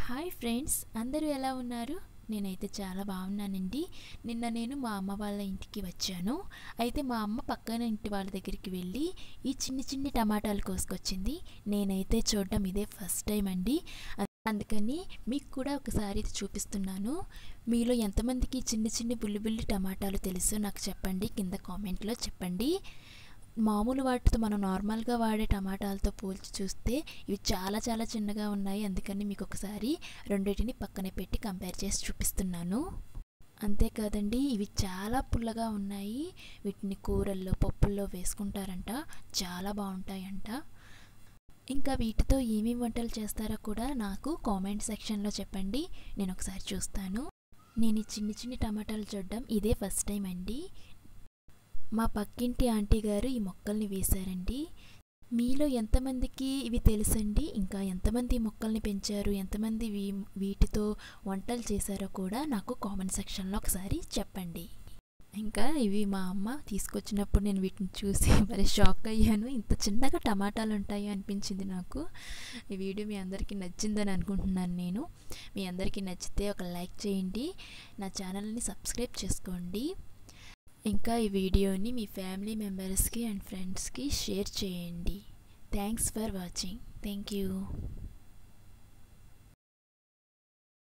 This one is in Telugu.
హాయ్ ఫ్రెండ్స్ అందరూ ఎలా ఉన్నారు నేనైతే చాలా బాగున్నానండి నిన్న నేను మా అమ్మ వాళ్ళ ఇంటికి వచ్చాను అయితే మా అమ్మ పక్కన ఇంటి వాళ్ళ దగ్గరికి వెళ్ళి ఈ చిన్ని చిన్ని టమాటాలు కోసుకొచ్చింది నేనైతే చూడడం ఇదే ఫస్ట్ టైం అండి అందుకని మీకు కూడా ఒకసారి ఇది చూపిస్తున్నాను మీలో ఎంతమందికి చిన్ని చిన్ని బుల్లి బుల్లి టమాటాలు తెలుసో నాకు చెప్పండి కింద కామెంట్లో చెప్పండి మామూలు వాటితో మనం నార్మల్గా వాడే టమాటాలతో పోల్చి చూస్తే ఇవి చాలా చాలా చిన్నగా ఉన్నాయి అందుకని మీకు ఒకసారి రెండింటిని పక్కనే పెట్టి కంపేర్ చేసి చూపిస్తున్నాను అంతేకాదండి ఇవి చాలా పుల్లగా ఉన్నాయి వీటిని కూరల్లో పప్పుల్లో వేసుకుంటారంట చాలా బాగుంటాయంట ఇంకా వీటితో ఏమేమి వంటలు చేస్తారో కూడా నాకు కామెంట్ సెక్షన్లో చెప్పండి నేను ఒకసారి చూస్తాను నేను ఈ చిన్ని చిన్ని టమాటాలు చూడడం ఇదే ఫస్ట్ టైం అండి మా పక్కింటి ఆంటీ గారు ఈ మొక్కల్ని వేశారండి మీలో ఎంతమందికి ఇవి తెలుసండి ఇంకా ఎంతమంది ఈ మొక్కల్ని పెంచారు ఎంతమంది వీ వీటితో వంటలు చేశారో కూడా నాకు కామెంట్ సెక్షన్లో ఒకసారి చెప్పండి ఇంకా ఇవి మా అమ్మ తీసుకొచ్చినప్పుడు నేను వీటిని చూసి మరి షాక్ అయ్యాను ఇంత చిన్నగా టమాటాలు ఉంటాయి అనిపించింది నాకు ఈ వీడియో మీ అందరికీ నచ్చిందని అనుకుంటున్నాను నేను మీ అందరికీ నచ్చితే ఒక లైక్ చేయండి నా ఛానల్ని సబ్స్క్రైబ్ చేసుకోండి ఇంకా ఈ వీడియోని మీ ఫ్యామిలీ మెంబర్స్కి అండ్ ఫ్రెండ్స్కి షేర్ చేయండి thanks for watching thank you